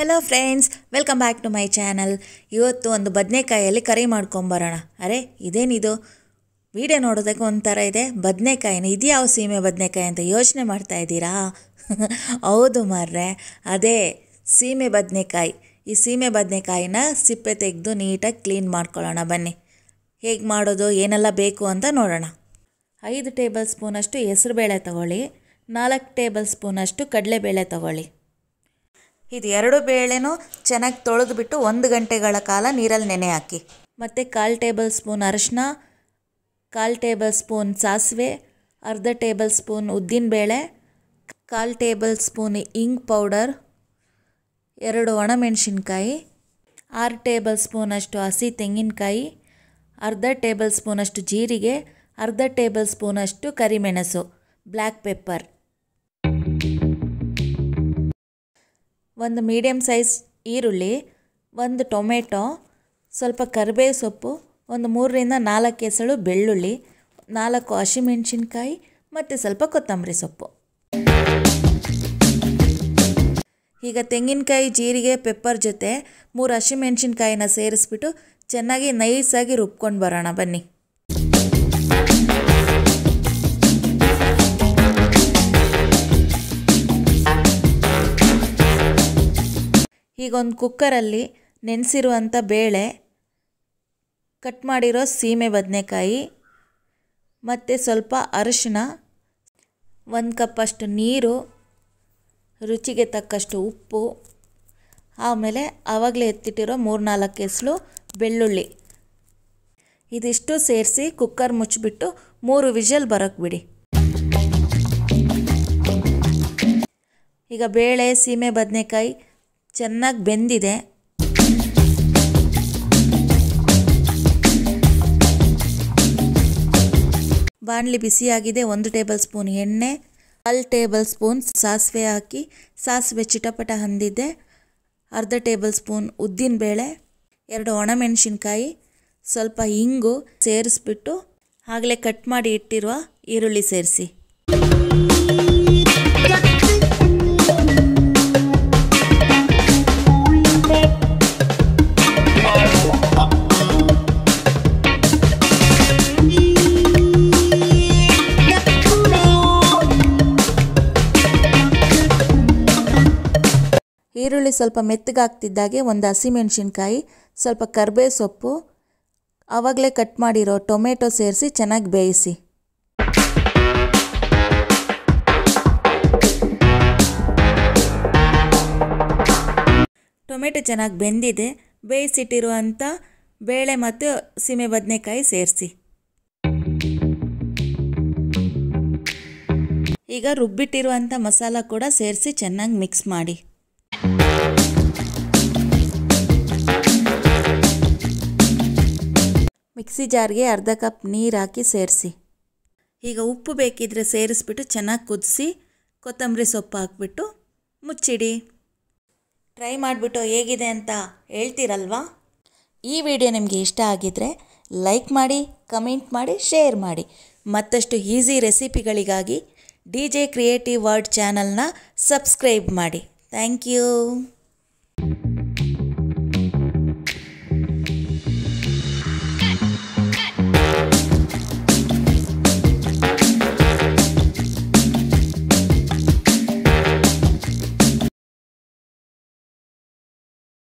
hello friends welcome back to my channel ಇವತ್ತು ಒಂದು ಬದನೆಕಾಯಲ್ಲಿ ಕರಿ ಮಾಡ್ಕೊಂಬರೋಣ ಅರೆ ಇದೇನಿದು ವಿಡಿಯೋ ನೋಡೋದಕ್ಕೆ ಒಂಥರ ಇದೆ ಬದನೆಕಾಯಿನ ಇದ್ಯಾವ ಸೀಮೆ ಬದನೆಕಾಯಿ ಅಂತ ಯೋಚನೆ ಮಾಡ್ತಾ ಇದ್ದೀರಾ ಹೌದು ಮಾರ್ರೆ ಅದೇ ಸೀಮೆ ಬದನೆಕಾಯಿ ಈ ಸೀಮೆ ಬದನೆಕಾಯಿನ ಸಿಪ್ಪೆ ತೆಗೆದು ನೀಟಾಗಿ ಕ್ಲೀನ್ ಮಾಡ್ಕೊಳ್ಳೋಣ ಬನ್ನಿ ಹೇಗೆ ಮಾಡೋದು ಏನೆಲ್ಲ ಬೇಕು ಅಂತ ನೋಡೋಣ ಐದು ಟೇಬಲ್ ಸ್ಪೂನಷ್ಟು ಹೆಸರುಬೇಳೆ ತಗೊಳ್ಳಿ ನಾಲ್ಕು ಟೇಬಲ್ ಸ್ಪೂನಷ್ಟು ಕಡಲೆಬೇಳೆ ತಗೊಳ್ಳಿ ಇದು ಎರಡು ಬೇಳೆನೂ ಚೆನ್ನಾಗಿ ತೊಳೆದ್ಬಿಟ್ಟು ಒಂದು ಗಂಟೆಗಳ ಕಾಲ ನೀರಲ್ಲಿ ನೆನೆ ಹಾಕಿ ಮತ್ತು ಕಾಲು ಟೇಬಲ್ ಸ್ಪೂನ್ ಅರಿಶಿನ ಕಾಲು ಟೇಬಲ್ ಸ್ಪೂನ್ ಸಾಸಿವೆ ಅರ್ಧ ಟೇಬಲ್ ಸ್ಪೂನ್ ಉದ್ದಿನಬೇಳೆ ಕಾಲು ಟೇಬಲ್ ಸ್ಪೂನ್ ಇಂಗ್ ಪೌಡರ್ ಎರಡು ಒಣಮೆಣಸಿನ್ಕಾಯಿ ಆರು ಟೇಬಲ್ ಸ್ಪೂನಷ್ಟು ಹಸಿ ತೆಂಗಿನಕಾಯಿ ಅರ್ಧ ಟೇಬಲ್ ಸ್ಪೂನಷ್ಟು ಜೀರಿಗೆ ಅರ್ಧ ಟೇಬಲ್ ಸ್ಪೂನಷ್ಟು ಕರಿಮೆಣಸು ಬ್ಲ್ಯಾಕ್ ಪೆಪ್ಪರ್ ಒಂದು ಮೀಡಿಯಮ್ ಸೈಜ್ ಈರುಳ್ಳಿ ಒಂದು ಟೊಮೆಟೊ ಸ್ವಲ್ಪ ಕರಿಬೇವು ಸೊಪ್ಪು ಒಂದು ಮೂರರಿಂದ ನಾಲ್ಕು ಎಸಳು ಬೆಳ್ಳುಳ್ಳಿ ನಾಲ್ಕು ಹಸಿಮೆಣಸಿನ್ಕಾಯಿ ಮತ್ತು ಸ್ವಲ್ಪ ಕೊತ್ತಂಬರಿ ಸೊಪ್ಪು ಈಗ ತೆಂಗಿನಕಾಯಿ ಜೀರಿಗೆ ಪೆಪ್ಪರ್ ಜೊತೆ ಮೂರು ಹಸಿಮೆಣಸಿನ್ಕಾಯಿನ ಸೇರಿಸ್ಬಿಟ್ಟು ಚೆನ್ನಾಗಿ ನೈಸಾಗಿ ರುಬ್ಕೊಂಡು ಬರೋಣ ಬನ್ನಿ ಈಗ ಒಂದು ಕುಕ್ಕರಲ್ಲಿ ನೆನೆಸಿರುವಂಥ ಬೇಳೆ ಕಟ್ ಮಾಡಿರೋ ಸೀಮೆ ಬದನೆಕಾಯಿ ಮತ್ತು ಸ್ವಲ್ಪ ಅರಿಶಿನ ಒಂದು ಕಪ್ಪಷ್ಟು ನೀರು ರುಚಿಗೆ ತಕ್ಕಷ್ಟು ಉಪ್ಪು ಆಮೇಲೆ ಆವಾಗಲೇ ಎತ್ತಿಟ್ಟಿರೋ ಮೂರು ನಾಲ್ಕು ಎಸಳು ಬೆಳ್ಳುಳ್ಳಿ ಇದಿಷ್ಟು ಸೇರಿಸಿ ಕುಕ್ಕರ್ ಮುಚ್ಚಿಬಿಟ್ಟು ಮೂರು ವಿಷಲ್ ಬರೋಕ್ಕೆ ಬಿಡಿ ಈಗ ಬೇಳೆ ಸೀಮೆ ಬದನೆಕಾಯಿ ಚೆನ್ನಾಗಿ ಬೆಂದಿದೆ ಬಾಣಲಿ ಬಿಸಿಯಾಗಿದೆ ಒಂದು ಟೇಬಲ್ ಸ್ಪೂನ್ ಎಣ್ಣೆ ಕಾಲು ಟೇಬಲ್ ಸ್ಪೂನ್ ಸಾಸಿವೆ ಹಾಕಿ ಸಾಸಿವೆ ಚಿಟಪಟ ಹಂದಿದೆ ಅರ್ಧ ಟೇಬಲ್ ಸ್ಪೂನ್ ಉದ್ದಿನಬೇಳೆ ಎರಡು ಒಣಮೆಣಸಿನ್ಕಾಯಿ ಸ್ವಲ್ಪ ಇಂಗು ಸೇರಿಸ್ಬಿಟ್ಟು ಆಗಲೇ ಕಟ್ ಮಾಡಿ ಇಟ್ಟಿರುವ ಈರುಳ್ಳಿ ಸೇರಿಸಿ ಈರುಳ್ಳಿ ಸ್ವಲ್ಪ ಮೆತ್ತಗಾಗ್ತಿದ್ದಾಗೆ ಒಂದು ಹಸಿಮೆಣಸಿನ್ಕಾಯಿ ಸ್ವಲ್ಪ ಕರ್ಬೇವು ಸೊಪ್ಪು ಆವಾಗಲೇ ಕಟ್ ಮಾಡಿರೋ ಟೊಮೆಟೊ ಸೇರಿಸಿ ಚೆನ್ನಾಗಿ ಬೇಯಿಸಿ ಟೊಮೆಟೊ ಚೆನ್ನಾಗಿ ಬೆಂದಿದೆ ಬೇಯಿಸಿಟ್ಟಿರುವಂಥ ಬೇಳೆ ಮತ್ತು ಸೀಮೆ ಬದನೆಕಾಯಿ ಸೇರಿಸಿ ಈಗ ರುಬ್ಬಿಟ್ಟಿರುವಂಥ ಮಸಾಲ ಕೂಡ ಸೇರಿಸಿ ಚೆನ್ನಾಗಿ ಮಿಕ್ಸ್ ಮಾಡಿ ಮಿಕ್ಸಿ ಜಾರ್ಗೆ ಅರ್ಧ ಕಪ್ ನೀರು ಹಾಕಿ ಸೇರಿಸಿ ಈಗ ಉಪ್ಪು ಬೇಕಿದ್ರೆ ಸೇರಿಸ್ಬಿಟ್ಟು ಚೆನ್ನಾಗಿ ಕುದಿಸಿ ಕೊತ್ತಂಬರಿ ಸೊಪ್ಪು ಹಾಕ್ಬಿಟ್ಟು ಮುಚ್ಚಿಡಿ ಟ್ರೈ ಮಾಡಿಬಿಟ್ಟು ಹೇಗಿದೆ ಅಂತ ಹೇಳ್ತೀರಲ್ವಾ ಈ ವಿಡಿಯೋ ನಿಮಗೆ ಇಷ್ಟ ಆಗಿದ್ದರೆ ಲೈಕ್ ಮಾಡಿ ಕಮೆಂಟ್ ಮಾಡಿ ಶೇರ್ ಮಾಡಿ ಮತ್ತಷ್ಟು ಈಸಿ ರೆಸಿಪಿಗಳಿಗಾಗಿ ಡಿ ಜೆ ಕ್ರಿಯೇಟಿವ್ ವರ್ಡ್ ಚಾನಲ್ನ ಸಬ್ಸ್ಕ್ರೈಬ್ ಮಾಡಿ ಥ್ಯಾಂಕ್ ಯು